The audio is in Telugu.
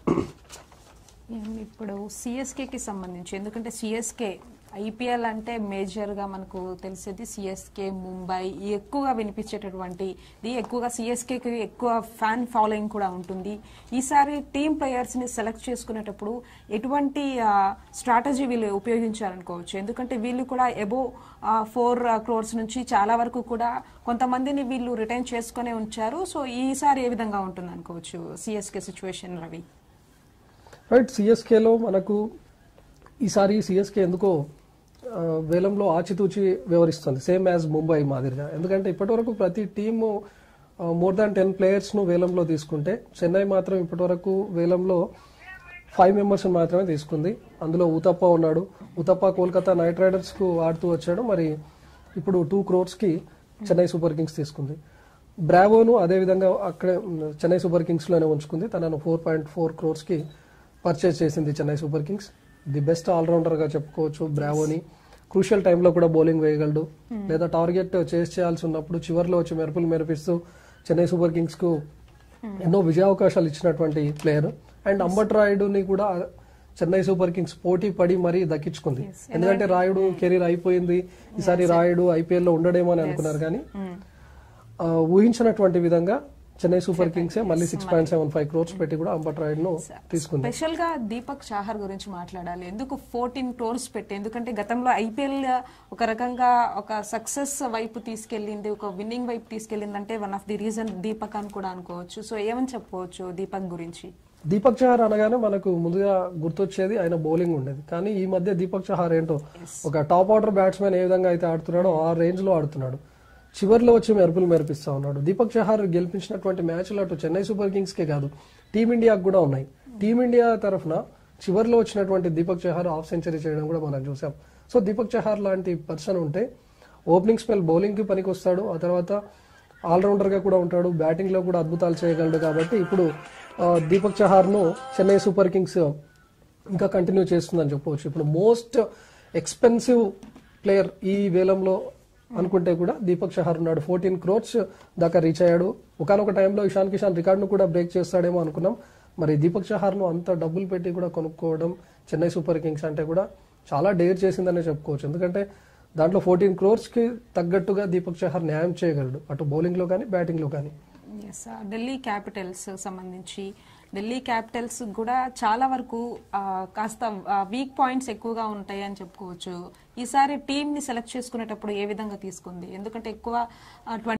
ఏం ఇప్పుడు సిఎస్కేకి సంబంధించి ఎందుకంటే సిఎస్కే ఐపీఎల్ అంటే మేజర్గా మనకు తెలిసేది సిఎస్కే ముంబై ఈ ఎక్కువగా వినిపించేటటువంటి ఇది ఎక్కువగా సిఎస్కేకి ఎక్కువ ఫ్యాన్ ఫాలోయింగ్ కూడా ఉంటుంది ఈసారి టీమ్ ప్లేయర్స్ని సెలెక్ట్ చేసుకునేటప్పుడు ఎటువంటి స్ట్రాటజీ వీళ్ళు ఉపయోగించారనుకోవచ్చు ఎందుకంటే వీళ్ళు కూడా ఎబో ఫోర్ క్రోర్స్ నుంచి చాలా వరకు కూడా కొంతమందిని వీళ్ళు రిటైన్ చేసుకునే ఉంచారు సో ఈసారి ఏ విధంగా ఉంటుంది అనుకోవచ్చు సిఎస్కే సిచ్యువేషన్ రవి రైట్ సిఎస్కేలో మనకు ఈసారి సిఎస్కే ఎందుకో ఆ, వేలంలో ఆచితూచి వ్యవహరిస్తుంది సేమ్ యాజ్ ముంబై మాదిరిగా ఎందుకంటే ఇప్పటివరకు ప్రతి టీము మోర్ దాన్ టెన్ ప్లేయర్స్ను వేలంలో తీసుకుంటే చెన్నై మాత్రం ఇప్పటివరకు వేలంలో ఫైవ్ మెంబర్స్ మాత్రమే తీసుకుంది అందులో ఉతప్ప ఉన్నాడు ఉతప్ప కోల్కతా నైట్ రైడర్స్కు ఆడుతూ వచ్చాడు మరి ఇప్పుడు టూ క్రోర్స్కి చెన్నై సూపర్ కింగ్స్ తీసుకుంది బ్రావోను అదేవిధంగా అక్కడే ఉమ్, చెన్నై సూపర్ కింగ్స్లోనే ఉంచుకుంది తనను ఫోర్ పాయింట్ ఫోర్ క్రోర్స్కి పర్చేస్ చేసింది Chennai super kings the best ఆల్రౌండర్గా చెప్పుకోవచ్చు బ్రావోని క్రూషియల్ టైంలో కూడా బౌలింగ్ వేయగలడు లేదా టార్గెట్ చేసి చేయాల్సి ఉన్నప్పుడు చివరిలో వచ్చి మెరుపులు మెరిపిస్తూ చెన్నై సూపర్ కింగ్స్కు ఎన్నో విజయావకాశాలు ఇచ్చినటువంటి ప్లేయర్ అండ్ అంబట్ రాయుడుని కూడా చెన్నై సూపర్ కింగ్స్ పోటీ పడి మరీ దక్కించుకుంది ఎందుకంటే రాయుడు కెరీర్ అయిపోయింది ఈసారి రాయుడు ఐపీఎల్ లో ఉండడేమో అని అనుకున్నారు కానీ ఆ, ఊహించినటువంటి విధంగా చెన్నై సూపర్ కింగ్సే మళ్ళీ six point seven five crores పెట్టి కూడా అంబట్ రాయుడును తీసుకుంది స్పెషల్ గా దీపక్ చాహర్ గురించి మాట్లాడాలి ఎందుకు ఫోర్టీన్ క్రోర్స్ పెట్టి ఎందుకంటే గతంలో ఐపీఎల్ ఒక రకంగా ఒక సక్సెస్ వైపు తీసుకెళ్ళింది ఒక విన్నింగ్ వైపు తీసుకెళ్ళింది అంటే one of the reason Deepak అని కూడా అనుకోవచ్చు సో ఏమని చెప్పుకోవచ్చు దీపక్ గురించి దీపక్ చహార్ అనగానే మనకు ముందుగా గుర్తొచ్చేది ఆయన బౌలింగ్ ఉండేది కానీ ఈ మధ్య దీపక్ చహార్ ఏంటో ఒక టాప్ ఆర్డర్ బ్యాట్స్మెన్ ఏ విధంగా అయితే ఆడుతున్నాడో ఆ రేంజ్ లో ఆడుతున్నాడు చివర్లో వచ్చి మెరుపులు మెరిపిస్తా ఉన్నాడు దీపక్ చహార్ గెలిపించినటువంటి మ్యాచ్లు అటు చెన్నై సూపర్ కింగ్స్ కే కాదు టీమిండియాకు కూడా ఉన్నాయి టీమిండియా తరఫున చివర్లో వచ్చినటువంటి దీపక్ చహార్ హాఫ్ సెంచరీ చేయడం కూడా మనం చూసాం సో దీపక్ చహార్ లాంటి పర్సన్ ఉంటే ఓపెనింగ్ స్పెల్ బౌలింగ్ కి పనికొస్తాడు ఆ తర్వాత ఆల్రౌండర్ గా కూడా ఉంటాడు బ్యాటింగ్ లో కూడా అద్భుతాలు చేయగలడు కాబట్టి ఇప్పుడు ఆ, దీపక్ చహార్ ను చెన్నై సూపర్ కింగ్స్ ఇంకా కంటిన్యూ చేస్తుందని చెప్పవచ్చు ఇప్పుడు మోస్ట్ ఎక్స్పెన్సివ్ ప్లేయర్ ఈ వేలంలో అనుకుంటే కూడా దీపక్ చహార్ ఉన్నాడు ఫోర్టీన్ క్రోర్స్ దాకా రీచ్ అయ్యాడు ఒకనొక టైంలో ఇషాన్ కిషాన్ రికార్డును కూడా బ్రేక్ చేస్తాడేమో అనుకున్నాం మరి దీపక్ చహార్ ను అంత డబ్బులు పెట్టి కూడా కొనుక్కోవడం చెన్నై సూపర్ కింగ్స్ అంటే కూడా చాలా డేర్ చేసిందనే చెప్పుకోవచ్చు ఎందుకంటే దాంట్లో ఫోర్టీన్ క్రోర్స్ కి తగ్గట్టుగా దీపక్ చహార్ న్యాయం చేయగలడు అటు బౌలింగ్ లో కానీ బ్యాటింగ్ లో కానీ ఎస్ ఢిల్లీ క్యాపిటల్స్ సంబంధించి ఢిల్లీ క్యాపిటల్స్ కూడా చాలా వరకు ఆ, కాస్త వీక్ పాయింట్స్ ఎక్కువగా ఉంటాయి అని చెప్పుకోవచ్చు ఈసారి టీమ్ ని సెలెక్ట్ చేసుకునేటప్పుడు ఏ విధంగా తీసుకుంది ఎందుకంటే ఎక్కువ ట్వంటీ